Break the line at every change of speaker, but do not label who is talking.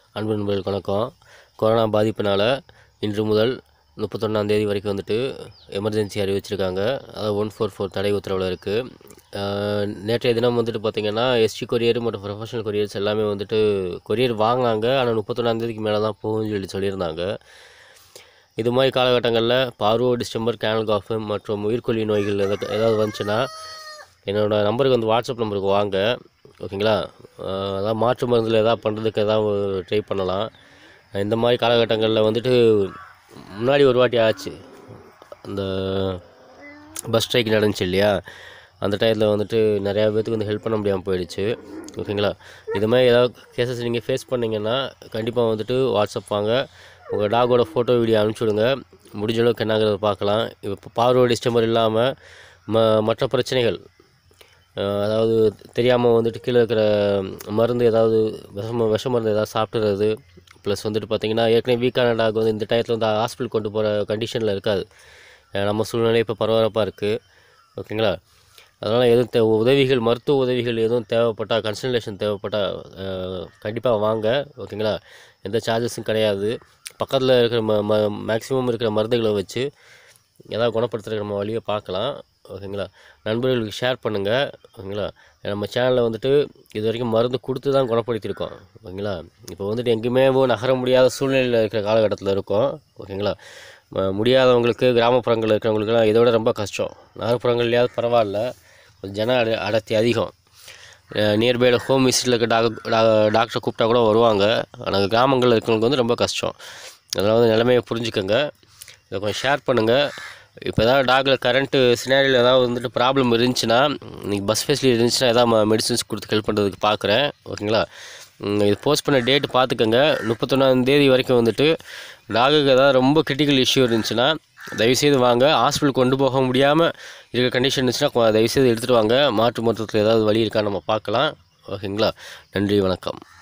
அன்பு நண்பர்களுக்கு வணக்கம் கொரோனா பாதிப்பினால் இன்று முதல் முப்பத்தொன்னாம் தேதி வரைக்கும் வந்துட்டு எமர்ஜென்சி அறிவிச்சிருக்காங்க அதாவது ஒன் ஃபோர் ஃபோர் தடை உத்தரவில் இருக்குது நேற்றைய தினம் வந்துட்டு பார்த்திங்கன்னா எஸ்டி கொரியர் மற்றும் ப்ரொஃபஷனல் கொரியர்ஸ் எல்லாமே வந்துட்டு கொரியர் வாங்கினாங்க ஆனால் முப்பத்தொன்னாம் தேதிக்கு மேலே தான் போகும்னு சொல்லி சொல்லியிருந்தாங்க இது மாதிரி காலகட்டங்களில் பார்வோ டிஸ்டம்பர் கேனல் காஃபு மற்றும் உயிர்கொல்லி நோய்கள் எதாவது ஏதாவது வந்துச்சுன்னா என்னோடய நம்பருக்கு வந்து வாட்ஸ்அப் நம்பருக்கு வாங்க ஓகேங்களா அஹ் அதாவது மாற்று மருந்தில் எதாவது பண்ணுறதுக்கு எதாவது ட்ரை பண்ணலாம் இந்த மாதிரி காலகட்டங்களில் வந்துட்டு முன்னாடி ஒரு வாட்டி ஆச்சு அந்த பஸ் ஸ்ட்ரைக் நடந்துச்சு இல்லையா அந்த டயத்தில் வந்துட்டு நிறையா பேர்த்துக்கு வந்து ஹெல்ப் பண்ண முடியாமல் போயிடுச்சு ஓகேங்களா இது மாதிரி ஏதாவது கேசஸ் நீங்கள் ஃபேஸ் பண்ணீங்கன்னா கண்டிப்பாக வந்துட்டு வாட்ஸ்அப் வாங்க உங்கள் டாகோட ஃபோட்டோ வீடியோ அனுப்பிச்சி விடுங்க முடிஞ்ச அளவுக்கு என்னங்கிறத பார்க்கலாம் இப்போ பார்வை டிஸ்டம்பர் இல்லாமல் ம மற்ற பிரச்சனைகள் அஹ் அதாவது தெரியாமல் வந்துட்டு கீழே இருக்கிற மருந்து ஏதாவது விஷம விஷ மருந்து ஏதாவது சாப்பிட்றது ப்ளஸ் வந்துட்டு பார்த்தீங்கன்னா ஏற்கனவே வீக்கான டாக் வந்து இந்த டயத்தில் வந்து ஹாஸ்பிட்டல் கொண்டு போகிற கண்டிஷனில் இருக்காது அஹ் நம்ம சூழ்நிலை இப்போ பரபரப்பாக இருக்குது ஓகேங்களா அதனால் எதுவும் தே உதவிகள் மருத்துவ உதவிகள் எதுவும் தேவைப்பட்டால் கன்சல்டேஷன் தேவைப்பட்டால் கண்டிப்பாக வாங்க ஓகேங்களா எந்த சார்ஜஸும் கிடையாது பக்கத்தில் இருக்கிற ம ம மேக்ஸிமம் இருக்கிற மருந்துகளை வச்சு ஏதாவது குணப்படுத்துறதுக்கு நம்ம வழியை பார்க்கலாம் ஓகேங்களா நண்பர்களுக்கு ஷேர் பண்ணுங்கள் ஓகேங்களா நம்ம சேனலில் வந்துட்டு இது வரைக்கும் மருந்து கொடுத்து தான் குணப்படுத்தியிருக்கோம் ஓகேங்களா இப்போ வந்துட்டு எங்கேயுமே போய் நகர முடியாத சூழ்நிலையில் இருக்கிற காலகட்டத்தில் இருக்கோம் ஓகேங்களா ம- முடியாதவங்களுக்கு கிராமப்புறங்களில் இருக்கிறவங்களுக்குலாம் இதை விட ரொம்ப கஷ்டம் நகர்ப்புறங்கள்லையாவது பரவாயில்ல கொஞ்சம் ஜன அட அடர்த்தி அதிகம் நியர்பையில் ஹோம் விசிட்டில் இருக்க டாக் டாக்டரை கூப்பிட்டா கூட வருவாங்க ஆனால் கிராமங்களில் இருக்கிறவங்களுக்கு வந்து ரொம்ப கஷ்டம் அதனால் வந்து நிலைமையை புரிஞ்சுக்கோங்க இதை கொஞ்சம் ஷேர் பண்ணுங்கள் இப்போ ஏதாவது டாகில் கரண்ட்டு சினாரியில் ஏதாவது வந்துட்டு ப்ராப்ளம் இருந்துச்சுன்னா நீங்கள் பஸ் ஃபெசிலிட்டி இருந்துச்சுன்னா ஏதாவது மெடிசின்ஸ் கொடுத்து ஹெல்ப் பண்ணுறதுக்கு பார்க்குறேன் ஓகேங்களா ம், இது போஸ்ட் பண்ண டேட்டு பார்த்துக்கோங்க முப்பத்தொன்னாந்தேதி வரைக்கும் வந்துட்டு டாகுக்கு ஏதாவது ரொம்ப கிரிட்டிக்கல் இஷ்யூ இருந்துச்சுன்னா தயவுசெய்து வாங்க ஹாஸ்பிட்டல் கொண்டு போக முடியாமல் இருக்க கண்டிஷன் இருந்துச்சுன்னா கொ- தயவுசெய்து எடுத்துகிட்டு வாங்க மாற்று மருத்துவத்தில் ஏதாவது வழி இருக்கான்னு நம்ம பார்க்கலாம் ஓகேங்களா நன்றி வணக்கம்